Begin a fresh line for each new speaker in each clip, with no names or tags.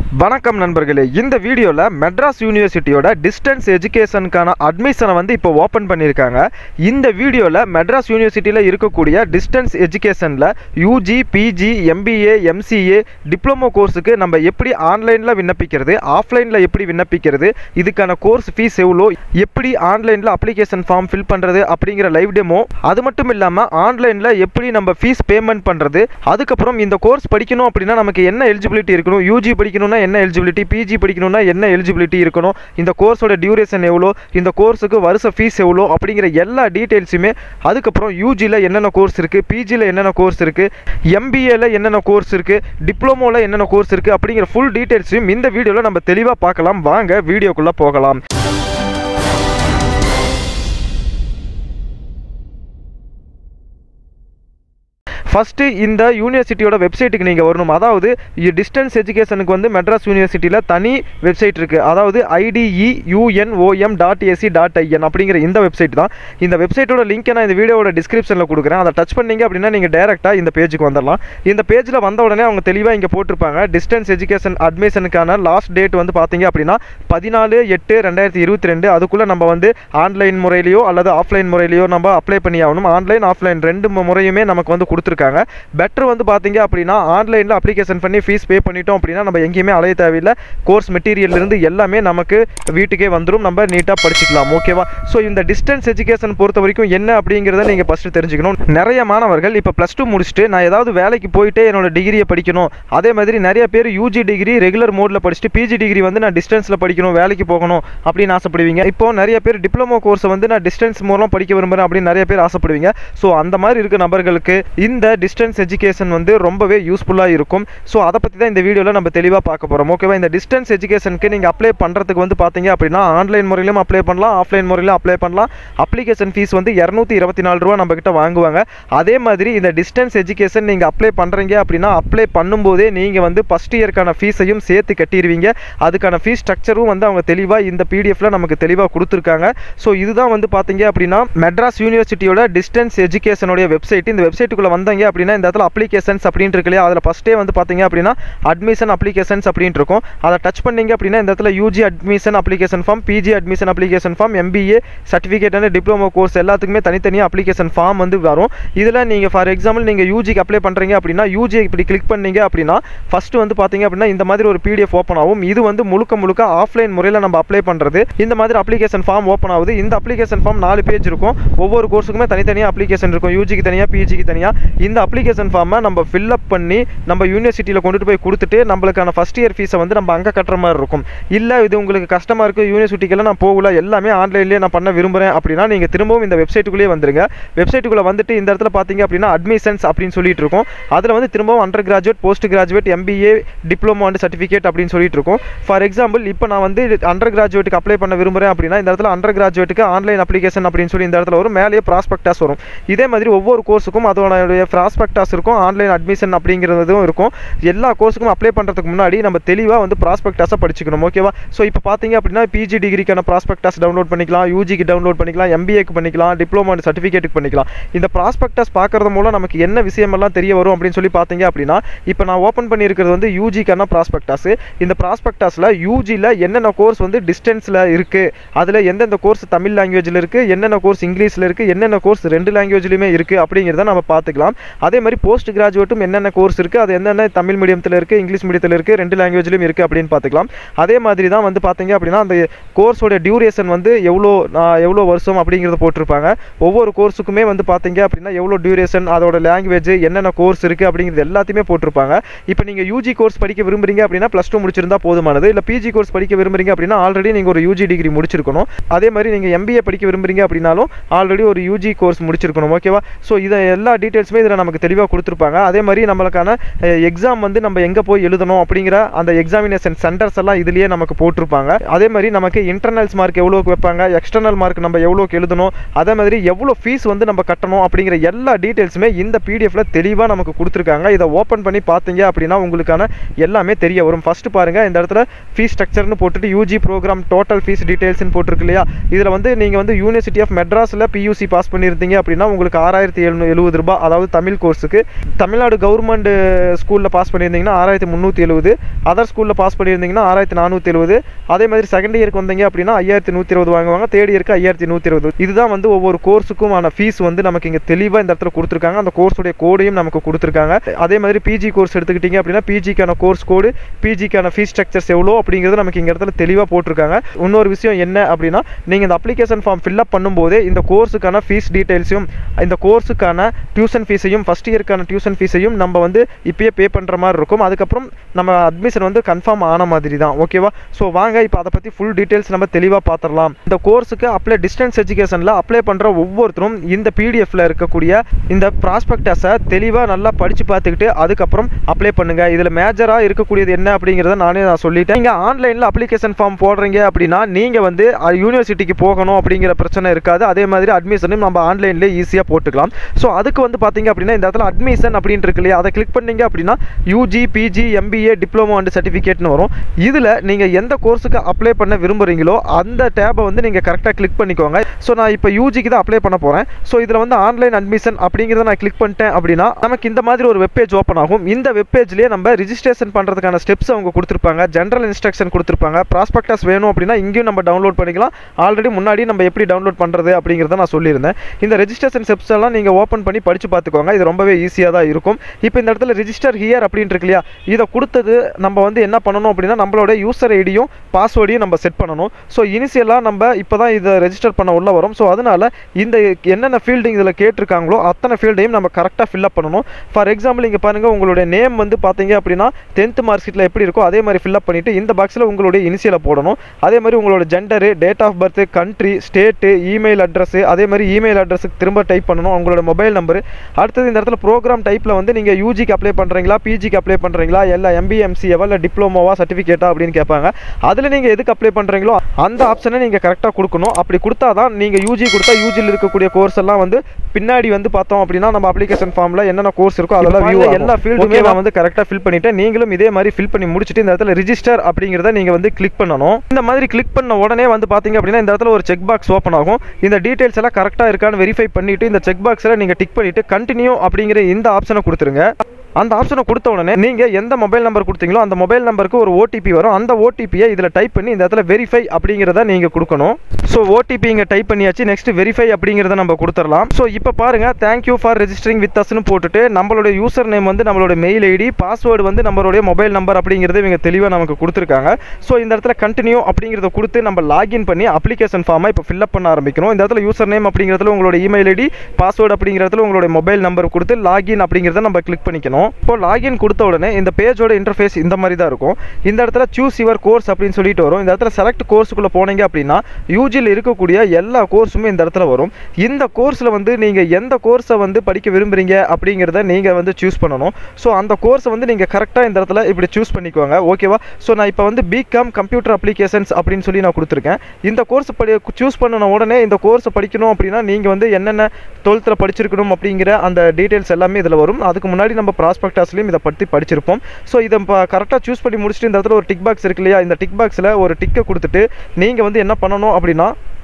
வணக்கம் நண்பர்களே இந்த வீடியோவில் மெட்ராஸ் யூனிவர்சிட்டியோட டிஸ்டன்ஸ் எஜுகேஷனுக்கான அட்மிஷனை வந்து இப்போ ஓப்பன் பண்ணியிருக்காங்க இந்த வீடியோவில் மெட்ராஸ் யூனிவர்சிட்டியில் இருக்கக்கூடிய டிஸ்டன்ஸ் எஜுகேஷனில் UG PG MBA MCA diploma கோர்ஸுக்கு நம்ம எப்படி ஆன்லைனில் விண்ணப்பிக்கிறது ஆஃப்லைனில் எப்படி விண்ணப்பிக்கிறது இதுக்கான கோர்ஸ் ஃபீஸ் எவ்வளோ எப்படி ஆன்லைனில் அப்ளிகேஷன் ஃபார்ம் ஃபில் பண்ணுறது அப்படிங்கிற லைவ் டெமோ அது மட்டும் இல்லாமல் ஆன்லைனில் எப்படி நம்ம ஃபீஸ் பேமெண்ட் பண்ணுறது அதுக்கப்புறம் இந்த கோர்ஸ் படிக்கணும் அப்படின்னா நமக்கு என்ன எலிஜிபிலிட்டி இருக்கணும் யூஜி படிக்கணும்னா என்ன எலிஜிபிலிட்டி பிஜி படிக்கணும்னா என்ன எலிஜிபிலிட்டி இருக்கணும் இந்த கோர்ஸோட டியூரேஷன் எவ்வளோ இந்த கோர்ஸுக்கு வருஷ ஃபீஸ் எவ்வளோ அப்படிங்கிற எல்லா டீட்டெயில்ஸுமே அதுக்கப்புறம் யூஜியில் என்னென்ன கோர்ஸ் இருக்குது பிஜியில் என்னென்ன கோர்ஸ் இருக்குது எம்பிஏல என்னென்ன கோர்ஸ் இருக்குது டிப்ளமோவில் என்னென்ன கோர்ஸ் இருக்குது அப்படிங்கிற ஃபுல் டீட்டெயில்ஸையும் இந்த வீடியோவில் நம்ம தெளிவாக பார்க்கலாம் வாங்க வீடியோக்குள்ளே போகலாம் ஃபஸ்ட்டு இந்த யூனிவர்சிட்டியோட வெப்சைட்டுக்கு நீங்கள் வரணும் அதாவது டிஸ்டன்ஸ் எஜுகேஷனுக்கு வந்து மெட்ராஸ் யூனிவர்சிட்டியில் தனி வெப்சைட் இருக்குது அதாவது IDE UNOM dot AC dot IN அப்படிங்கிற இந்த வெப்சைட் தான் இந்த வெப்சைட்டோட லிங்க்கை நான் இந்த வீடியோட டிஸ்கிரிப்ஷனில் கொடுக்குறேன் அதை டச் பண்ணீங்க அப்படின்னா நீங்கள் டேரெக்டாக இந்த பேஜுக்கு வந்துடலாம் இந்த பேஜில் வந்த உடனே அவங்க தெளிவாக இங்கே போட்டிருப்பாங்க டிஸ்டன்ஸ் எஜுகேஷன் அட்மிஷனுக்கான லாஸ்ட் டேட் வந்து பார்த்தீங்க அப்படின்னா பதினாலு எட்டு ரெண்டாயிரத்தி இருபத்தி ரெண்டு அதுக்குள்ளே நம்ம வந்து ஆன்லைன் முறையிலையோ அல்லது ஆஃப்லைன் முறையிலையோ நம்ம அப்ளை பண்ணி ஆகணும் ஆன்லைன் ஆஃப்லைன் ரெண்டு மு- முறையுமே நமக்கு வந்து கொடுத்துருக்காங்க பெட்டர் வந்து பார்த்தீங்க அப்படின்னா ஆன்லைனில் அப்ளிகேஷன் பண்ணி ஃபீஸ் பே பண்ணிட்டோம் அப்படின்னா நம்ம எங்கேயுமே அலைய தேவையில்லை கோர்ஸ் மெட்டீரியல் இருந்து எல்லாமே நமக்கு வீட்டுக்கே வந்துடும் நம்ம நீட்டாக படிச்சுக்கலாம் ஓகேவா ஸோ இந்த டிஸ்டன்ஸ் எஜுகேஷன் பொறுத்த வரைக்கும் என்ன அப்படிங்கிறத நீங்கள் ஃபஸ்ட்டு தெரிஞ்சுக்கணும் நிறைய மாணவர்கள் இப்போ ப்ளஸ் டூ முடிச்சுட்டு நான் ஏதாவது வேலைக்கு போயிட்டே என்னோட டிகிரியை படிக்கணும் அதே மாதிரி நிறைய பேர் யூஜி டிகிரி ரெகுலர் மோடில் படிச்சுட்டு பிஜி டிகிரி வந்து நான் டிஸ்டன்ஸில் படிக்கணும் வேலைக்கு போகணும் அப்படின்னு ஆசைப்படுவீங்க இப்போ நிறைய பேர் டிப்ளமோ கோர்ஸை வந்து நான் டிஸ்டன்ஸ் மூலம் படிக்க விரும்புகிறேன் அப்படின்னு நிறைய பேர் ஆசைப்படுவீங்க ஸோ அந்த மாதிரி இருக்க நபர்களுக்கு இந்த டிஸ்டன்ஸ் எஜுகேஷன் வந்து ரொம்பவே யூஸ்ஃபுல்லாக இருக்கும் ஸோ அதை பற்றி தான் இந்த வீடியோவில் நம்ம தெளிவாக பார்க்க போகிறோம் ஓகேவா இந்த டிஸ்டன்ஸ் எஜுகேஷனுக்கு நீங்கள் அப்ளை பண்ணுறதுக்கு வந்து பார்த்தீங்க அப்படின்னா ஆன்லைன் முறையிலும் அப்ளை பண்ணலாம் ஆஃப்லைன் முறையிலும் அப்ளை பண்ணலாம் அப்ளிகேஷன் ஃபீஸ் வந்து இரநூத்தி இருபத்தி நாலு ரூபா நம்ம கிட்ட வாங்குவாங்க அதே மாதிரி இந்த டிஸ்டன்ஸ் எஜுகேஷன் நீங்கள் அப்ளை பண்ணுறீங்க அப்படின்னா அப்ளை பண்ணும்போதே நீங்கள் வந்து ஃபஸ்ட் இயர்க்கான ஃபீஸையும் சேர்த்து கட்டிடுவீங்க அதுக்கான ஃபீஸ் ஸ்ட்ரக்சரும் வந்து அவங்க தெளிவாக இந்த பிடிஎஃப்ல நமக்கு தெளிவாக கொடுத்துருக்காங்க ஸோ இதுதான் வந்து பார்த்தீங்க அப்படின்னா மெட்ராஸ் யூனிவர்சிட்டியோட டிஸ்டன்ஸ் எஜுகேஷனுடைய வெப்சைட் இந்த வெப்சைட்டுக்குள்ளே வந்தீங்க அப்படின்னா இந்த இடத்துல அப்ளிகேஷன்ஸ் அப்படின்ட்டு இருக்கு இல்லையா அதில் ஃபஸ்ட்டே வந்து பார்த்தீங்க அப்படின்னா அட்மிஷன் அப்ளிகேஷன்ஸ் அப்படின்ட்டு இருக்கும் அதை டச் பண்ணீங்க அப்படின்னா இந்த இடத்துல UG admission application form PG admission application form MBA certificate and diploma course எல்லாத்துக்குமே தனித்தனியாக அப்ளிகேஷன் ஃபார்ம் வந்து வரும் இதில் நீங்கள் ஃபார் எக்ஸாம்பிள் நீங்கள் யூஜிக்கு அப்ளை பண்ணுறீங்க அப்படின்னா யூஜி இப்படி கிளிக் பண்ணீங்க அப்படின்னா ஃபஸ்ட்டு வந்து பார்த்தீங்க அப்படின்னா இந்த மாதிரி ஒரு பிடிஎஃப் ஓப்பன் ஆகும் இது வந்து முழுக்க முழுக்க ஆஃப்லைன் முறையில் நம்ம அப்ளை பண்ணுறது இந்த மாதிரி அப்ளிகேஷன் ஃபார்ம் ஓப்பன் ஆகுது இந்த அப்ளிகேஷன் ஃபார்ம் நாலு பேஜ் இருக்கும் ஒவ்வொரு கோர்ஸுக்குமே தனித்தனியாக அப்ளிகேஷன் இருக்கும் யூஜிக்கு தனியாக பிஜிக்கு தனியாக இந்த அப்ளிகேஷன் ஃபார்மை நம்ம ஃபில்அப் பண்ணி நம்ம யூனிவர்சிட்டியில் கொண்டுட்டு போய் கொடுத்துட்டு நம்மளுக்கான ஃபஸ்ட் இயர் ஃபீஸை வந்து நம்ம அங்கே கட்டுற மாதிரி இருக்கும் இல்லை இது உங்களுக்கு கஷ்டமாக இருக்குது யூனிவர்சிட்டிக்கெல்லாம் நான் போகல எல்லாமே ஆன்லைன்லேயே நான் பண்ண விரும்புகிறேன் அப்படின்னா நீங்கள் திரும்பவும் இந்த வெப்சைட்டுக்குள்ளேயே வந்துருங்க வெப்சைட்டுக்குள்ளே வந்துட்டு இந்த இடத்துல பார்த்தீங்க அப்படின்னா அட்மிஷன்ஸ் அப்படின்னு சொல்லிட்டு இருக்கும் அதில் வந்து திரும்பவும் undergraduate postgraduate MBA diploma and certificate அப்படின்னு சொல்லிட்டு இருக்கும் ஃபார் எக்ஸாம்பிள் இப்போ நான் வந்து அண்டர் கிராஜுவேட்டுக்கு அப்ளை பண்ண விரும்புகிறேன் அப்படின்னா இந்த இடத்துல அண்டர் கிராஜுவேட்டுக்கு ஆன்லைன் அப்ளிகேஷன் அப்படின்னு சொல்லி இந்த இடத்துல வரும் மேலேயே ப்ராஸ்பெக்டாஸ் வரும் இதே மாதிரி ஒவ்வொரு கோர்ஸுக்கும் அதோட ப்ராஸ்பெக்டாஸ் இருக்கும் ஆன்லைன் அட்மிஷன் அப்படிங்கிறதும் இருக்கும் எல்லா கோர்ஸுக்கும் அப்ளை பண்ணுறதுக்கு முன்னாடி நம்ம தெளிவாக வந்து ப்ராஸ்பெக்டாஸை படிச்சுக்கணும் ஓகேவா ஸோ இப்போ பார்த்தீங்க அப்படின்னா பிஜி டிகிரிக்கான ப்ராஸ்பெக்டாஸ் டவுன்லோட் பண்ணிக்கலாம் யூஜிக்கு டவுன்லோட் பண்ணிக்கலாம் எம்பிஏக்கு பண்ணிக்கலாம் டிப்ளமோ அண்ட் சர்டிஃபிகேட்டுக்கு பண்ணிக்கலாம் இந்த ப்ராஸ்பெக்டாஸ் பார்க்கறது மூலம் நமக்கு என்ன விஷயமெல்லாம் தெரிய வரும் அப்படின்னு சொல்லி பார்த்தீங்க அப்படின்னா இப்போ நான் ஓப்பன் பண்ணியிருக்கிறது வந்து யூஜிக்கான ப்ராஸ்பெக்டாஸ் இந்த ப்ராஸ்பெக்டாஸில் யூஜியில் என்னென்ன கோர்ஸ் வந்து டிஸ்டன்ஸில் இருக்குது அதில் எந்தெந்த கோர்ஸ் தமிழ் லாங்குவேஜில் இருக்குது என்னென்ன கோர்ஸ் இங்கிலீஷில் இருக்குது என்னென்ன கோர்ஸ் ரெண்டு லாங்குவேஜ்லையுமே இருக்குது அப்படிங்கிறத நம்ம பார்த்துக்கலாம் அதே மாதிரி போஸ்ட் கிராஜுவேட்டும் என்னென்ன கோர்ஸ் இருக்குது அது என்னென்ன தமிழ் மீடியத்தில் இருக்குது இங்கிலீஷ் மீடியத்தில் இருக்குது ரெண்டு லாங்குவேஜ்லையும் இருக்குது அப்படின்னு பார்த்துக்கலாம் அதே மாதிரி தான் வந்து பார்த்தீங்க அப்படின்னா அந்த கோர்ஸோட டியூரேஷன் வந்து எவ்வளோ ஆஹ், எவ்வளோ வருஷம் அப்படிங்கிறத போட்டிருப்பாங்க ஒவ்வொரு கோர்ஸுக்குமே வந்து பார்த்தீங்க அப்படின்னா எவ்வளோ டியூரேஷன் அதோட லாங்குவேஜ் என்னென்ன கோர்ஸ் இருக்குது அப்படிங்கிறது எல்லாத்தையுமே போட்டிருப்பாங்க இப்போ நீங்கள் யூஜி கோர்ஸ் படிக்க விரும்புறீங்க அப்படின்னா ப்ளஸ் டூ முடிச்சிருந்தா போதுமானது இல்லை பிஜி கோர்ஸ் படிக்க விரும்புறீங்க அப்படின்னா ஆல்ரெடி நீங்கள் ஒரு யூஜி டிகிரி முடிச்சிருக்கணும் அதே மாதிரி நீங்கள் எம்பிஏ படிக்க விரும்புறீங்க அப்படின்னாலும் ஆல்ரெடி ஒரு யூஜி கோர்ஸ் முடிச்சிருக்கணும் ஓகேவா ஸோ இதை எல்லா டீட்டெயில்ஸுமே இதில் நமக்கு தெளிவாக கொடுத்துருப்பாங்க அதே மாதிரி நம்மளுக்கான எக்ஸாம் வந்து நம்ம எங்கே போய் எழுதணும் அப்படிங்கிற அந்த எக்ஸாமினேஷன் சென்டர்ஸ் எல்லாம் இதுலேயே நமக்கு போட்டிருப்பாங்க அதே மாதிரி நமக்கு இன்டர்னல்ஸ் மார்க் எவ்வளோக்கு வைப்பாங்க எக்ஸ்டர்னல் மார்க் நம்ம எவ்வளோக்கு எழுதணும் அதே மாதிரி எவ்வளோ ஃபீஸ் வந்து நம்ம கட்டணும் அப்படிங்கிற எல்லா டீட்டெயில்ஸுமே இந்த பிடிஎஃப்ல தெளிவாக நமக்கு கொடுத்துருக்காங்க இதை ஓப்பன் பண்ணி பார்த்தீங்க அப்படின்னா உங்களுக்கான எல்லாமே தெரிய வரும் ஃபர்ஸ்ட் பாருங்க இந்த இடத்துல ஃபீஸ் ஸ்ட்ரக்சர்னு போட்டுட்டு யூஜி ப்ரோக்ராம் டோட்டல் ஃபீஸ் டீடைல்ஸ்னு போட்டிருக்கு இல்லையா இதில் வந்து நீங்கள் வந்து யூனிவர்சிட்டி ஆஃப் மெட்ராஸில் பியூசி பாஸ் பண்ணியிருந்தீங்க அப்படின்னா உங்களுக்கு ஆறாயிரத்தி எழுநூ எழுபது ரூபாய் அதாவது தமிழ் கோர்ஸுக்கு தமிழ்நாடு கவர்மெண்ட் ஸ்கூலில் பாஸ் பண்ணியிருந்தீங்கன்னா ஆறாயிரத்தி முந்நூற்றி எழுபது அதர் ஸ்கூலில் பாஸ் பண்ணியிருந்தீங்கன்னா ஆறாயிரத்தி நானூற்றி எழுபது அதே மாதிரி செகண்ட் இயருக்கு வந்தீங்க அப்படின்னா ஐயாயிரத்தி நூற்றி இருபது வாங்குவாங்க தேர்ட் இயருக்கு ஐயாயிரத்தி நூற்றி இருபது இதுதான் வந்து ஒவ்வொரு கோர்ஸுக்குமான ஃபீஸ் வந்து நமக்கு இங்கே தெளிவாக இந்த இடத்துல கொடுத்துருக்காங்க அந்த கோர்ஸுடைய கோடையும் நமக்கு கொடுத்துருக்காங்க அதே மாதிரி பிஜி கோர்ஸ் எடுத்துக்கிட்டீங்க அப்படின்னா பிஜிக்கான கோர்ஸ் கோடு பிஜிக்கான ஃபீஸ் ஸ்ட்ரக்சர்ஸ் எவ்வளோ அப்படிங்கிறது நமக்கு இங்கே இடத்துல தெளிவாக போட்டிருக்காங்க இன்னொரு விஷயம் என்ன அப்படின்னா நீங்கள் இந்த அப்ளிகேஷன் ஃபார்ம் ஃபில்அப் பண்ணும்போதே இந்த கோர்ஸுக்கான ஃபீஸ் டீட்டெயில்ஸையும் இந்த கோர்ஸுக்கான டியூஷன் ஃபீஸையும் ஃபஸ்ட் இயருக்கான டியூஷன் ஃபீஸையும் நம்ம வந்து இப்பயே பே பண்ணுற மாதிரி இருக்கும் அதுக்கப்புறம் நம்ம அட்மிஷன் வந்து கன்ஃபார்ம் ஆன மாதிரி தான் ஓகேவா ஸோ வாங்க இப்போ அதை பற்றி ஃபுல் டீட்டெயில்ஸ் நம்ம தெளிவாக பார்த்துடலாம் இந்த கோர்ஸுக்கு அப்ளை டிஸ்டன்ஸ் எஜுகேஷனில் அப்ளை பண்ணுற ஒவ்வொருத்தரும் இந்த பிடிஎஃப்ல இருக்கக்கூடிய இந்த ப்ராஸ்பெக்டஸை தெளிவாக நல்லா படித்து பார்த்துக்கிட்டு அதுக்கப்புறம் அப்ளை பண்ணுங்க இதில் மேஜராக இருக்கக்கூடியது என்ன அப்படிங்கிறத நானே நான் சொல்லிட்டேன் நீங்கள் ஆன்லைனில் அப்ளிகேஷன் ஃபார்ம் போடுறீங்க அப்படின்னா நீங்கள் வந்து யூனிவர்சிட்டிக்கு போகணும் அப்படிங்கிற பிரச்சனை இருக்காது அதே மாதிரி அட்மிஷனும் நம்ம ஆன்லைன்லேயே ஈஸியாக போட்டுக்கலாம் ஸோ அதுக்கு வந்து பார்த்தீங்க அப்படின்னா இந்த இடத்துல அட்மிஷன் அப்படின்னு இருக்கு இல்லையா அதை கிளிக் பண்ணீங்க அப்படின்னா UG PG MBA diploma and சர்டிஃபிகேட்னு வரும் இதில் நீங்கள் எந்த கோர்ஸுக்கு அப்ளை பண்ண விரும்புகிறீங்களோ அந்த டேபை வந்து நீங்கள் கரெக்டாக கிளிக் பண்ணிக்கோங்க ஸோ நான் இப்போ யூஜிக்கு தான் அப்ளை பண்ண போகிறேன் ஸோ இதில் வந்து ஆன்லைன் அட்மிஷன் அப்படிங்கிறத நான் கிளிக் பண்ணிட்டேன் அப்படின்னா நமக்கு இந்த மாதிரி ஒரு வெப்பேஜ் ஓப்பன் ஆகும் இந்த வெப்பேஜ்லேயே நம்ம ரிஜிஸ்ட்ரேஷன் பண்ணுறதுக்கான ஸ்டெப்ஸ் அவங்க கொடுத்துருப்பாங்க ஜென்ரல் இன்ஸ்ட்ரக்ஷன் கொடுத்துருப்பாங்க ப்ராஸ்பெக்டஸ் வேணும் அப்படின்னா இங்கேயும் நம்ம டவுன்லோட் பண்ணிக்கலாம் ஆல்ரெடி முன்னாடி நம்ம எப்படி டவுன்லோட் பண்ணுறது அப்படிங்கிறத நான் சொல்லியிருந்தேன் இந்த ரெஜிஸ்ட்ரேஷன் ஸ்டெப்ஸ் எல்லாம் நீங்கள் ஓப்பன் பண்ணி படித்து பார்த்துக்கோங்க இது ரொம்பவே ஈஸியாக தான் இருக்கும் இப்போ இந்த இடத்துல ரிஜிஸ்டர் ஹியர் அப்படின்னு இருக்கு இல்லையா இதை கொடுத்தது நம்ம வந்து என்ன பண்ணணும் அப்படின்னா நம்மளோட யூசர் ஐடியும் பாஸ்வேர்டையும் நம்ம செட் பண்ணணும் ஸோ இனிஷியலாக நம்ம இப்போ தான் இதை ரெஜிஸ்டர் பண்ண உள்ள வரும் ஸோ அதனால இந்த என்னென்ன ஃபீல்டிங் இதில் கேட்டிருக்காங்களோ அத்தனை ஃபீல்டையும் நம்ம கரெக்டாக ஃபில்அப் பண்ணணும் ஃபார் எக்ஸாம்பிள் இங்கே பாருங்கள் உங்களுடைய நேம் வந்து பார்த்தீங்க அப்படின்னா டென்த் மார்க் ஷீட்டில் எப்படி இருக்கோ அதே மாதிரி ஃபில்அப் பண்ணிவிட்டு இந்த பாக்ஸில் உங்களுடைய இனிஷியலை போடணும் அதே மாதிரி உங்களோட gender date of birth country state email address அதே மாதிரி இமெயில் அட்ரஸுக்கு திரும்ப டைப் பண்ணணும் உங்களோட மொபைல் நம்பர் அடுத்தது இந்த இடத்துல ப்ரோக்ராம் டைப்பில் வந்து நீங்கள் யூஜிக்கு அப்ளை பண்ணுறீங்களா பிஜிக்கு அப்ளை பண்ணுறீங்களா இல்லை எம்பிஎம்சிஏவா இல்லை டிப்ளமோவா சர்டிஃபிகேட்டா அப்படின்னு கேட்பாங்க அதில் நீங்கள் எதுக்கு அப்ளை பண்ணுறீங்களோ அந்த ஆப்ஷனை நீங்கள் கரெக்டாக கொடுக்கணும் அப்படி கொடுத்தா தான் நீங்கள் யூஜி கொடுத்தா யூஜியில் இருக்கக்கூடிய கோர்ஸ் எல்லாம் வந்து பின்னாடி வந்து பார்த்தோம் அப்படின்னா நம்ம அப்ளிகேஷன் ஃபார்மில் என்னென்ன கோர்ஸ் இருக்கோ அதெல்லாம் வியூ எல்லா ஃபீல்டுமே நான் வந்து கரெக்டாக ஃபில் பண்ணிட்டேன் நீங்களும் இதே மாதிரி ஃபில் பண்ணி முடிச்சுட்டு இந்த இடத்துல ரிஜிஸ்டர் அப்படிங்கிறத நீங்கள் வந்து கிளிக் பண்ணணும் இந்த மாதிரி கிளிக் பண்ண உடனே வந்து பார்த்தீங்க அப்படின்னா இந்த இடத்துல ஒரு செக் பாக்ஸ் ஓப்பன் ஆகும் இந்த டீட்டெயில்ஸ் எல்லாம் கரெக்டாக இருக்கான்னு வெரிஃபை பண்ணிட்டு இந்த செக் பாக்ஸில் நீங்கள் டிக் பண்ணிட்டு கண்டினியூ அப்படிங்கிற இந்த ஆப்ஷனை கொடுத்துருங்க அந்த ஆப்ஷனை கொடுத்த உடனே நீங்கள் எந்த மொபைல் நம்பர் கொடுத்தீங்களோ அந்த மொபைல் நம்பருக்கு ஒரு ஓடிபி வரும் அந்த ஓடிபியை இதில் டைப் பண்ணி இந்த இடத்துல வெரிஃபை அப்படிங்கிறத நீங்கள் கொடுக்கணும் ஸோ ஓடிபி இங்கே டைப் பண்ணியாச்சு நெக்ஸ்ட் வெரிஃபை அப்படிங்கிறத நம்ம கொடுத்துடலாம் ஸோ இப்போ பாருங்கள் தேங்க்யூ ஃபார் ரெஜிஸ்டரிங் வித் அஸ்னு போட்டுட்டு நம்மளோட யூசர் நேம் வந்து நம்மளோட மெயில் ஐடி பாஸ்வேர்டு வந்து நம்மளுடைய மொபைல் நம்பர் அப்படிங்கிறத இவங்க தெளிவாக நமக்கு கொடுத்துருக்காங்க ஸோ இந்த இடத்துல கண்டினியூ அப்படிங்கிறத கொடுத்து நம்ம லாகின் பண்ணி அப்ளிகேஷன் ஃபார்மை இப்போ ஃபில்அப் பண்ண ஆரம்பிக்கணும் இந்த இடத்துல யூசர் நேம் அப்படிங்கிறதுல உங்களோட இமெயில் ஐடி பாஸ்வேர்டு அப்படிங்கிறதுல உங்களோட மொபைல் நம்பர் கொடுத்து லாகின் அப்படிங்கிறத நம்ம கிளிக் பண்ணிக்கணும் இப்போ லாகின் கொடுத்த உடனே இந்த பேஜோட இன்டர்ஃபேஸ் இந்த மாதிரி தான் இருக்கும் இந்த இடத்துல சூஸ் யுவர் கோர்ஸ் அப்படின்னு சொல்லிட்டு வரும் இந்த இடத்துல செலக்ட் கோர்ஸுக்குள்ளே போனீங்க அப்படின்னா யூஜியில் இருக்கக்கூடிய எல்லா கோர்ஸுமே இந்த இடத்துல வரும் இந்த கோர்ஸில் வந்து நீங்கள் எந்த கோர்ஸை வந்து படிக்க விரும்புகிறீங்க அப்படிங்கிறத நீங்கள் வந்து சூஸ் பண்ணணும் ஸோ அந்த கோர்ஸை வந்து நீங்கள் கரெக்டாக இந்த இடத்துல இப்படி சூஸ் பண்ணிக்குவாங்க ஓகேவா ஸோ நான் இப்போ வந்து பிகாம் கம்ப்யூட்டர் அப்ளிகேஷன்ஸ் அப்படின்னு சொல்லி நான் கொடுத்துருக்கேன் இந்த கோர்ஸ் படி சூஸ் பண்ணின உடனே இந்த கோர்ஸை படிக்கணும் அப்படின்னா நீங்கள் வந்து என்னென்ன டுவெல்த்தில் படிச்சிருக்கணும் அப்படிங்கிற அந்த டீட்டெயில்ஸ் எல்லாமே இதில் வரும் அதுக்கு முன்னாடி நம்ம ப்ராஸ்பெக்டாஸ்லையும் இதை பற்றி படிச்சிருப்போம் ஸோ இதை இப்போ கரெக்டாக சூஸ் பண்ணி முடிச்சுட்டு இந்த இடத்துல ஒரு டிக் பாக்ஸ் இருக்கு இல்லையா இந்த டிக் பாக்ஸில் ஒரு டிக்கை கொடுத்துட்டு நீங்கள் வந்து என்ன பண்ணணும் அப்படின்னா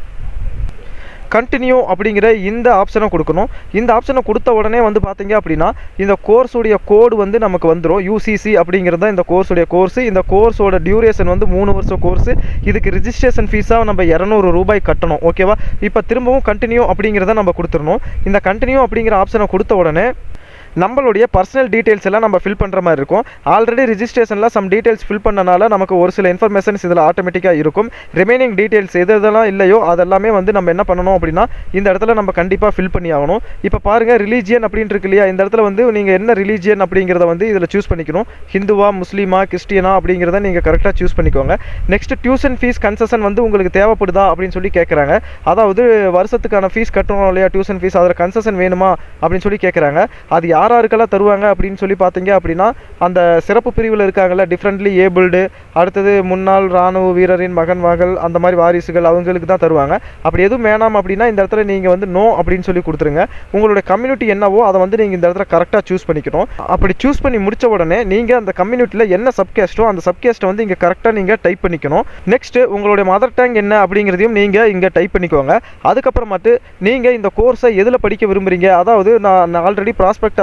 கண்டினியூ அப்படிங்கிற இந்த ஆப்ஷனை கொடுக்கணும் இந்த ஆப்ஷனை கொடுத்த உடனே வந்து பார்த்தீங்க அப்படின்னா இந்த கோர்ஸுடைய கோடு வந்து நமக்கு வந்துடும் யூசிசி அப்படிங்கிறது தான் இந்த கோர்ஸுடைய கோர்ஸ் இந்த கோர்ஸோட டியூரேஷன் வந்து மூணு வருஷம் கோர்ஸ் இதுக்கு ரிஜிஸ்ட்ரேஷன் ஃபீஸாக நம்ம இரநூறு ரூபாய் கட்டணும் ஓகேவா இப்போ திரும்பவும் கண்டினியூ அப்படிங்கிறத நம்ம கொடுத்துடணும் இந்த கண்டினியூ அப்படிங்கிற ஆப்ஷனை கொடுத்த உடனே நம்மளுடைய பர்சனல் டீட்டெயில்ஸ் எல்லாம் நம்ம ஃபில் பண்ணுற மாதிரி இருக்கும் ஆல்ரெடி ரிஜிஸ்ட்ரேஷனில் சம் டீட்டெயில்ஸ் ஃபில் பண்ணனால நமக்கு ஒரு சில இன்ஃபர்மேஷன்ஸ் இதில் ஆட்டோமேட்டிக்காக இருக்கும் ரிமைனிங் டீட்டெயில்ஸ் எது எதெல்லாம் இல்லையோ அதெல்லாமே வந்து நம்ம என்ன பண்ணணும் அப்படின்னா இந்த இடத்துல நம்ம கண்டிப்பாக ஃபில் பண்ணி ஆகணும் இப்போ பாருங்கள் ரிலீஜியன் அப்படின்னு இருக்கு இல்லையா இந்த இடத்துல வந்து நீங்கள் என்ன ரிலீஜியன் அப்படிங்கிறத வந்து இதில் சூஸ் பண்ணிக்கணும் ஹிந்துவா முஸ்லீமா கிறிஸ்டியனா அப்படிங்கிறத நீங்கள் கரெக்டாக சூஸ் பண்ணிக்கோங்க நெக்ஸ்ட் டியூஷன் ஃபீஸ் கன்செஷன் வந்து உங்களுக்கு தேவைப்படுதா அப்படின்னு சொல்லி கேட்குறாங்க அதாவது வருஷத்துக்கான ஃபீஸ் கட்டணும் இல்லையா டியூஷன் ஃபீஸ் அதில் கன்செஷன் வேணுமா அப்படின்னு சொல்லி கேட்குறாங்க அது யார் யாருக்கெல்லாம் தருவாங்க அப்படின்னு சொல்லி பார்த்தீங்க அப்படின்னா அந்த சிறப்பு பிரிவில் இருக்காங்கல்ல டிஃப்ரெண்ட்லி ஏபிள்டு அடுத்தது முன்னாள் ராணுவ வீரரின் மகன் மகள் அந்த மாதிரி வாரிசுகள் அவங்களுக்கு தான் தருவாங்க அப்படி எதுவும் வேணாம் அப்படின்னா இந்த இடத்துல நீங்கள் வந்து நோ அப்படின்னு சொல்லி கொடுத்துருங்க உங்களுடைய கம்யூனிட்டி என்னவோ அதை வந்து நீங்கள் இந்த இடத்துல கரெக்டாக சூஸ் பண்ணிக்கணும் அப்படி சூஸ் பண்ணி முடிச்ச உடனே நீங்கள் அந்த கம்யூனிட்டியில் என்ன சப்கேஸ்ட்டோ அந்த சப்கேஸ்ட்டை வந்து இங்கே கரெக்டாக நீங்கள் டைப் பண்ணிக்கணும் நெக்ஸ்ட் உங்களுடைய மதர் டங் என்ன அப்படிங்கிறதையும் நீங்கள் இங்கே டைப் பண்ணிக்கோங்க அதுக்கப்புறமாட்டு நீங்கள் இந்த கோர்ஸை எதில் படிக்க விரும்புகிறீங்க அதாவது நான் ஆல்ரெடி ப்ராஸ்பெக்டாஸ்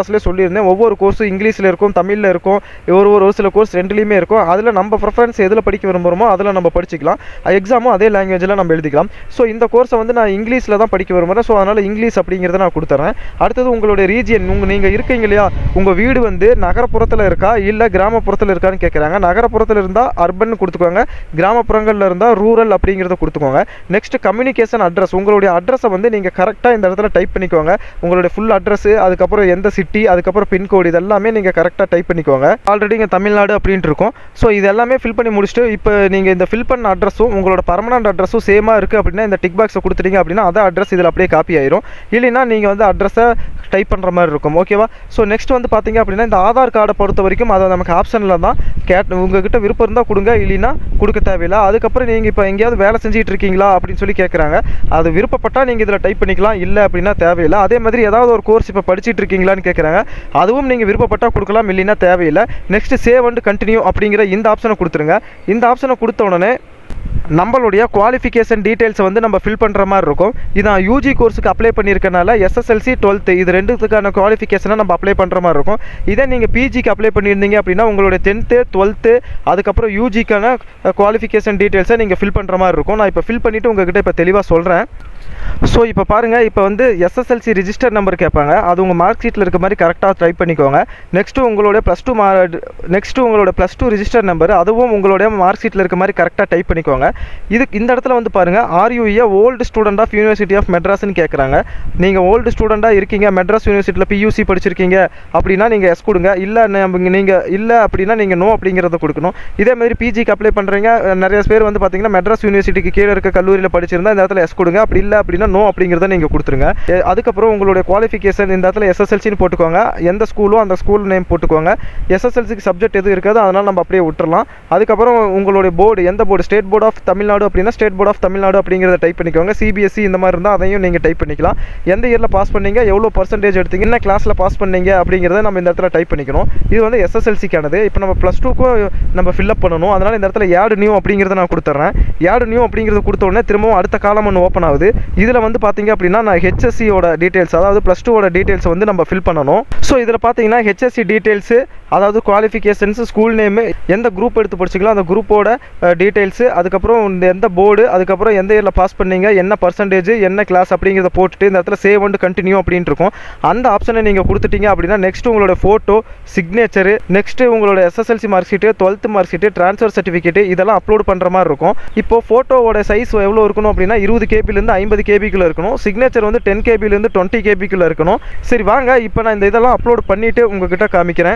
கிளாஸ்லேயே சொல்லியிருந்தேன் ஒவ்வொரு கோர்ஸும் இங்கிலீஷில் இருக்கும் தமிழில் இருக்கும் ஒரு ஒரு ஒரு சில கோர்ஸ் ரெண்டுலேயுமே இருக்கும் அதில் நம்ம ப்ரிஃபரன்ஸ் எதில் படிக்க விரும்புகிறோமோ அதில் நம்ம படிச்சிக்கலாம் எக்ஸாமும் அதே லாங்குவேஜில் நம்ம எழுதிக்கலாம் ஸோ இந்த கோர்ஸை வந்து நான் இங்கிலீஷில் தான் படிக்க விரும்புகிறேன் ஸோ அதனால் இங்கிலீஷ் அப்படிங்கிறத நான் கொடுத்துட்றேன் அடுத்தது உங்களுடைய ரீஜியன் உங்கள் நீங்கள் இருக்கீங்க இல்லையா உங்கள் வீடு வந்து நகரப்புறத்தில் இருக்கா இல்லை கிராமப்புறத்தில் இருக்கான்னு கேட்குறாங்க நகரப்புறத்தில் இருந்தால் அர்பன் கொடுத்துக்கோங்க கிராமப்புறங்களில் இருந்தால் ரூரல் அப்படிங்கிறத கொடுத்துக்கோங்க நெக்ஸ்ட் கம்யூனிகேஷன் அட்ரஸ் உங்களுடைய அட்ரஸை வந்து நீங்கள் கரெக்டாக இந்த இடத்துல டைப் பண்ணிக்கோங்க உங்களுடைய ஃபுல் அட்ரஸ் அதுக்கப்புறம் எந்த சிட்டி அதுக்கப்புறம் பின்கோடு இது எல்லாமே நீங்கள் கரெக்டாக டைப் பண்ணிக்கோங்க ஆல்ரெடி இங்கே தமிழ்நாடு அப்படின்ட்டு இருக்கும் ஸோ இது எல்லாமே ஃபில் பண்ணி முடிச்சுட்டு இப்போ நீங்கள் இந்த ஃபில் பண்ண அட்ரஸும் உங்களோட பர்மனன்ட் அட்ரஸும் சேமாக இருக்குது அப்படின்னா இந்த டிக் பாக்ஸை கொடுத்துட்டீங்க அப்படின்னா அதை அட்ரஸ் இதில் அப்படியே காப்பி ஆயிரும் இல்லைன்னா நீங்கள் வந்து அட்ரஸை டைப் பண்ணுற மாதிரி இருக்கும் ஓகேவா ஸோ நெக்ஸ்ட் வந்து பார்த்தீங்க அப்படின்னா இந்த ஆதார் கார்டை பொறுத்த வரைக்கும் அதை நமக்கு ஆப்ஷனில் தான் கேட் உங்ககிட்ட விருப்பம் இருந்தால் கொடுங்க இல்லைன்னா கொடுக்க தேவையில்லை அதுக்கப்புறம் நீங்கள் இப்போ எங்கேயாவது வேலை செஞ்சுட்டு இருக்கீங்களா அப்படின்னு சொல்லி கேட்குறாங்க அது விருப்பப்பட்டால் நீங்கள் இதில் டைப் பண்ணிக்கலாம் இல்லை அப்படின்னா தேவையில்லை அதே மாதிரி ஏதாவது ஒரு கோர்ஸ் இப்போ படிச்சிட்டு இருக்கீங்களான்னு கேட்குறாங்க அதுவும் நீங்கள் விருப்பப்பட்டால் கொடுக்கலாம் இல்லைன்னா தேவையில்லை நெக்ஸ்ட் சேவ் அண்ட் கண்டினியூ அப்படிங்கிற இந்த ஆப்ஷனை கொடுத்துருங்க இந்த ஆப்ஷனை கொடுத்த உடனே நம்மளுடைய குவாலிஃபிகேஷன் டீட்டெயில்ஸை வந்து நம்ம ஃபில் பண்ணுற மாதிரி இருக்கும் இதான் யூஜி கோர்ஸுக்கு அப்ளை பண்ணியிருக்கனால எஸ்எஸ்எல்சி டுவெல்த்து இது ரெண்டுத்துக்கான குவாலிஃபிகேஷனை நம்ம அப்ளை பண்ணுற மாதிரி இருக்கும் இதே நீங்கள் பிஜிக்கு அப்ளை பண்ணியிருந்தீங்க அப்படின்னா உங்களுடைய டென்த்து டுவெல்த்து அதுக்கப்புறம் யூஜிக்கான குவாலிஃபிகேஷன் டீட்டெயில்ஸை நீங்கள் ஃபில் பண்ணுற மாதிரி இருக்கும் நான் இப்போ ஃபில் பண்ணிவிட்டு உங்ககிட்ட இப்போ தெளிவாக சொல்கிறேன் ஸோ இப்போ பாருங்கள் இப்போ வந்து எஸ்எஸ்எல்சி ரிஜிஸ்டர் நம்பர் கேட்பாங்க அது உங்கள் மார்க் ஷீட்டில் இருக்க மாதிரி கரெக்டாக டைப் பண்ணிக்கோங்க நெக்ஸ்ட்டு உங்களுடைய ப்ளஸ் டூ மா நெக்ஸ்ட்டு உங்களோட ப்ளஸ் டூ ரிஜிஸ்டர் நம்பர் அதுவும் உங்களுடைய மார்க் ஷீட்டில் இருக்க மாதிரி கரெக்டாக டைப் பண்ணிக்கோங்க இது இந்த இடத்துல வந்து பாருங்கள் are you a old student of university of மெட்ராஸ்னு கேட்குறாங்க நீங்கள் ஓல்டு ஸ்டூடெண்ட்டாக இருக்கீங்க மெட்ராஸ் யூனிவர்சிட்டியில் பியூசி படிச்சிருக்கீங்க அப்படின்னா நீங்கள் எஸ் கொடுங்க இல்லை நீங்கள் இல்லை அப்படின்னா நீங்கள் நோ அப்படிங்கிறத கொடுக்கணும் இதே மாதிரி பிஜிக்கு அப்ளை பண்ணுறீங்க நிறைய பேர் வந்து பார்த்தீங்கன்னா மெட்ராஸ் யூனிவர்சிட்டிக்கு கீழே இருக்க கல்லூரியில் படிச்சிருந்தா இந்த இடத்துல எஸ் கொடுங்க அப்படி இல்லை அப்படின்னா நோ அப்படிங்கிறத நீங்கள் கொடுத்துருங்க எ- அதுக்கப்புறம் உங்களுடைய குவாலிஃபிகேஷன் இந்த இடத்துல எஸ்எஸ்எல்சின்னு போட்டுக்கோங்க எந்த ஸ்கூலோ அந்த ஸ்கூல் நேம் போட்டுக்கோங்க எஸ்எஸ்எல்சிக்கு சப்ஜெக்ட் எதுவும் இருக்காது அதனால் நம்ம அப்படியே விட்டுறலாம் அதுக்கப்புறம் உங்களுடைய போர்டு எந்த board state board of Tamil Nadu அப்படின்னா ஸ்டேட் போர்ட் ஆஃப் தமிழ்நாடு அப்படிங்கிறத டைப் பண்ணிக்கோங்க சிபிஎஸ்சி இந்த மாதிரி இருந்தால் அதையும் நீங்கள் டைப் பண்ணிக்கலாம் எந்த இயரில் பாஸ் பண்ணீங்க எவ்வளோ பர்சன்டேஜ் எடுத்தீங்க என்ன கிளாஸில் பாஸ் பண்ணீங்க அப்படிங்கிறத நம்ம இந்த இடத்துல டைப் பண்ணிக்கணும் இது வந்து எஸ்எஸ்எல்சிக்கானது இப்போ நம்ம ப்ளஸ் டூக்கும் நம்ம ஃபில்அப் பண்ணணும் அதனால் இந்த இடத்துல ஏடு நியூ அப்படிங்கிறத நான் கொடுத்துட்றேன் ஏடு நியூ அப்படிங்கிறது கொடுத்த உடனே திரும்பவும் அடுத்த காலம் ஒன்று ஓப்பன் ஆகுது இதில் வந்து பார்த்தீங்க அப்படின்னா நான் ஹெச்எஸ்சியோட டீட்டெயில்ஸ் அதாவது ப்ளஸ் டூவோட டீட்டெயில்ஸ் வந்து நம்ம ஃபில் பண்ணணும் ஸோ இதில் பார்த்தீங்கன்னா ஹெச்எஸ்சி டீட்டெயில்ஸு அதாவது குவாலிஃபிகேஷன்ஸ் ஸ்கூல் நேமு எந்த குரூப் எடுத்து படிச்சிக்கலாம் அந்த குரூப்போட டீட்டெயில்ஸு அதுக்கப்புறம் இந்த எந்த போர்டு அதுக்கப்புறம் எந்த இயரில் பாஸ் பண்ணீங்க என்ன பர்சன்டேஜ் என்ன கிளாஸ் அப்படிங்கிறத போட்டுட்டு இந்த இடத்துல சேவ் அண்ட் கண்டினியூ அப்படின்ட்டு இருக்கும் அந்த ஆப்ஷனை நீங்கள் கொடுத்துட்டீங்க அப்படின்னா நெக்ஸ்ட் உங்களோட ஃபோட்டோ சிக்னேச்சரு நெக்ஸ்ட் உங்களோட SSLC mark sheet twelfth mark sheet transfer certificate இதெல்லாம் அப்லோட் பண்ணுற மாதிரி இருக்கும் இப்போ ஃபோட்டோவோட சைஸ் எவ்வளோ இருக்கணும் அப்படின்னா இருபது கேபிலேருந்து ஐம்பது கேபிக்குள்ளே இருக்கணும் சிக்னேச்சர் வந்து டென் கேபிலேருந்து டுவெண்ட்டி கேபிக்குள்ளே இருக்கணும் சரி வாங்க இப்போ நான் இந்த இதெல்லாம் அப்லோட் பண்ணிவிட்டு உங்ககிட்ட காமிக்கிறேன்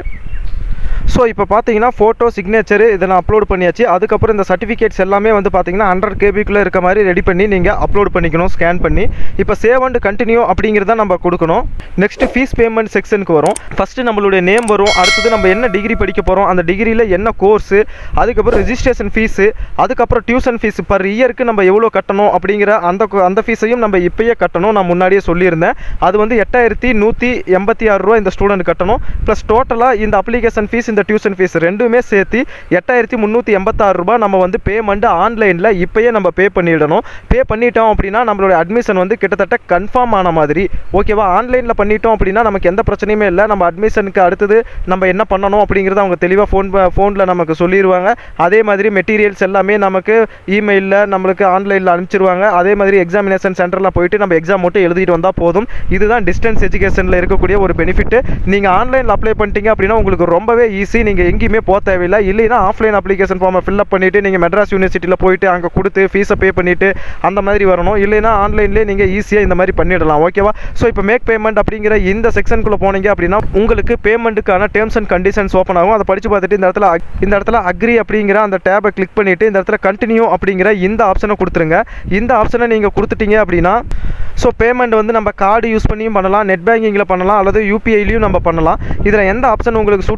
ஸோ இப்போ பார்த்தீங்கன்னா ஃபோட்டோ சிக்னேச்சரு இதை நான் அப்லோட் பண்ணியாச்சு அதுக்கப்புறம் இந்த சர்டிஃபிகேட்ஸ் எல்லாமே வந்து பார்த்தீங்கன்னா ஹண்ட்ரட் கேபிக்குள்ளே இருக்க மாதிரி ரெடி பண்ணி நீங்கள் அப்லோட் பண்ணிக்கணும் ஸ்கேன் பண்ணி இப்போ சேவ் அண்ட் கண்டினியூ அப்படிங்கிறத நம்ம கொடுக்கணும் நெக்ஸ்ட் ஃபீஸ் பேமெண்ட் செக்ஷனுக்கு வரும் ஃபஸ்ட்டு நம்மளுடைய நேம் வரும் அடுத்தது நம்ம என்ன டிகிரி படிக்க போகிறோம் அந்த டிகிரியில் என்ன கோர்ஸு அதுக்கப்புறம் ரெஜிஸ்ட்ரேஷன் ஃபீஸு அதுக்கப்புறம் டியூஷன் ஃபீஸ் பர் இயருக்கு நம்ம எவ்வளோ கட்டணும் அப்படிங்கிற அந்த கு- அந்த ஃபீஸையும் நம்ம இப்பயே கட்டணும் நான் முன்னாடியே சொல்லியிருந்தேன் அது வந்து எட்டாயிரத்தி நூற்றி எண்பத்தி ஆறு ரூபா இந்த ஸ்டூடெண்ட் கட்டணும் ப்ளஸ் டோட்டலாக இந்த அப்ளிகேஷன் ஃபீஸ் இந்த டியூஷன் ஃபீஸ் ரெண்டுமே சேர்த்து எட்டாயிரத்தி முந்நூற்றி எண்பத்தாறு ரூபாய் நம்ம வந்து பேமெண்ட் ஆன்லைனில் இப்போயே நம்ம பே பண்ணிடணும் பே பண்ணிட்டோம் அப்படின்னா நம்மளுடைய அட்மிஷன் வந்து கிட்டத்தட்ட கன்ஃபார்ம் ஆன மாதிரி ஓகேவா ஆன்லைனில் பண்ணிட்டோம் அப்படின்னா நமக்கு எந்த பிரச்சனையுமே இல்லை நம்ம அட்மிஷனுக்கு அடுத்தது நம்ம என்ன பண்ணணும் அப்படிங்கிறத அவங்க தெளிவாக ஃபோன் ஃபோனில் நமக்கு சொல்லிடுவாங்க அதே மாதிரி மெட்டீரியல்ஸ் எல்லாமே நமக்கு இமெயிலில் நம்மளுக்கு ஆன்லைனில் அனுப்பிச்சிருவாங்க அதே மாதிரி எக்ஸாமினேஷன் சென்டரில் போயிட்டு நம்ம எக்ஸாம் மட்டும் எழுதிட்டு வந்தால் போதும் இதுதான் டிஸ்டன்ஸ் எஜுகேஷனில் இருக்கக்கூடிய ஒரு பெனிஃபிட் நீங்கள் ஆன்லைனில் அப்ளை பண்ணிட்டீங்க அப்படின்னா உங்களுக்கு ரொம்பவே ஈஸி நீங்கள் எங்கேயுமே போக தேவையில்லை இல்லைன்னா ஆஃப்லைன் அப்ளிகேஷன் ஃபார்மை ஃபில்அப் பண்ணிவிட்டு நீங்கள் மெட்ராஸ் யூனிவர்சிட்டியில் போயிட்டு அங்கே கொடுத்து ஃபீஸை பே பண்ணிவிட்டு அந்த மாதிரி வரணும் இல்லைன்னா ஆன்லைன்லேயே நீங்கள் ஈஸியாக இந்த மாதிரி பண்ணிடலாம் ஓகேவா ஸோ இப்போ மேக் பேமெண்ட் அப்படிங்கிற இந்த செக்ஷனுக்குள்ளே போனீங்க அப்படின்னா உங்களுக்கு பேமெண்ட்டுக்கான டேர்ம்ஸ் அண்ட் கண்டிஷன்ஸ் ஓப்பன் ஆகும் அதை படித்து பார்த்துட்டு இந்த இடத்துல ag- இந்த இடத்துல அக்ரி அப்படிங்கிற அந்த டேபை கிளிக் பண்ணிவிட்டு இந்த இடத்துல கண்டினியூ அப்படிங்கிற இந்த ஆப்ஷனை கொடுத்துருங்க இந்த ஆப்ஷனை நீங்கள் கொடுத்துட்டீங்க அப்படின்னா ஸோ பேமெண்ட் வந்து நம்ம கார்டு யூஸ் பண்ணியும் பண்ணலாம் நெட் பேங்கிங்கில் பண்ணலாம் அல்லது யூபிஐலையும் நம்ம பண்ணலாம் இதில் எந்த ஆப்ஷன் உங்களுக்கு சூட்டபுளாக இருக்கோ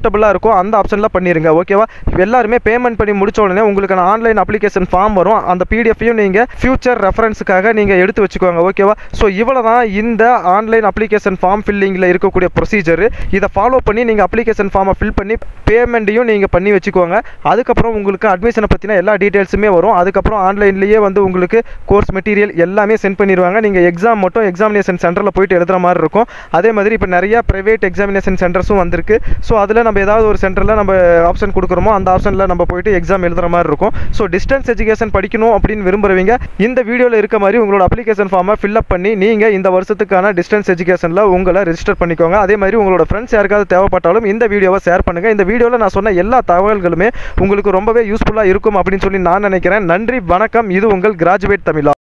இருக்கோ அந்த ஆப்ஷனில் பண்ணிடுங்க ஓகேவா எல்லாருமே பேமெண்ட் பண்ணி முடிச்ச உடனே உங்களுக்கான ஆன்லைன் அப்ளிகேஷன் ஃபார்ம் வரும் அந்த பிடிஎஃப்பையும் நீங்கள் ஃபியூச்சர் ரெஃபரன்ஸுக்காக நீங்கள் எடுத்து வச்சுக்கோங்க ஓகேவா ஸோ இவ்வளோ தான் இந்த ஆன்லைன் அப்ளிகேஷன் ஃபார்ம் ஃபில்லிங்கில் இருக்கக்கூடிய ப்ரொசீஜர் இதை ஃபாலோ பண்ணி நீங்கள் அப்ளிகேஷன் ஃபார்மை ஃபில் பண்ணி பேமெண்ட்டையும் நீங்கள் பண்ணி வச்சுக்கோங்க அதுக்கப்புறம் உங்களுக்கு அட்மிஷனை பற்றின எல்லா டீட்டெயில்ஸுமே வரும் அதுக்கப்புறம் ஆன்லைன்லேயே வந்து உங்களுக்கு கோர்ஸ் மெட்டீரியல் எல்லாமே சென்ட் பண்ணிடுவாங்க நீங்கள் எக்ஸாம் மட்டும் எக்ஸாமினேஷன் சென்டரில் போயிட்டு எழுதுற மாதிரி இருக்கும் அதே மாதிரி இப்போ நிறைய ப்ரைவேட் எக்ஸாமினேஷன் சென்டர்ஸும் வந்திருக்கு ஸோ அதில் நம்ம ஏதாவது ஒரு சென்டரில் நம்ம ஆப்ஷன் கொடுக்குறோமோ அந்த ஆப்ஷனில் நம்ம போயிட்டு எக்ஸாம் எழுதுற மாதிரி இருக்கும் ஸோ டிஸ்டன்ஸ் எஜுகேஷன் படிக்கணும் அப்படின்னு விரும்புறவங்க இந்த வீடியோவில் இருக்க மாதிரி உங்களோட அப்ளிகேஷன் ஃபார்மை ஃபில்அப் பண்ணி நீங்கள் இந்த வருஷத்துக்கான டிஸ்டன்ஸ் எஜுகேஷனில் உங்களை ரெஜிஸ்டர் பண்ணிக்கோங்க அதே மாதிரி உங்களோட ஃப்ரெண்ட்ஸ் யாருக்காவது தேவைப்பட்டாலும் இந்த வீடியோவை ஷேர் பண்ணுங்கள் இந்த வீடியோவில் நான் சொன்ன எல்லா தகவல்களுமே உங்களுக்கு ரொம்பவே யூஸ்ஃபுல்லாக இருக்கும் அப்படின்னு சொல்லி நான் நினைக்கிறேன் நன்றி வணக்கம் இது உங்கள் கிராஜுவேட் தமிழா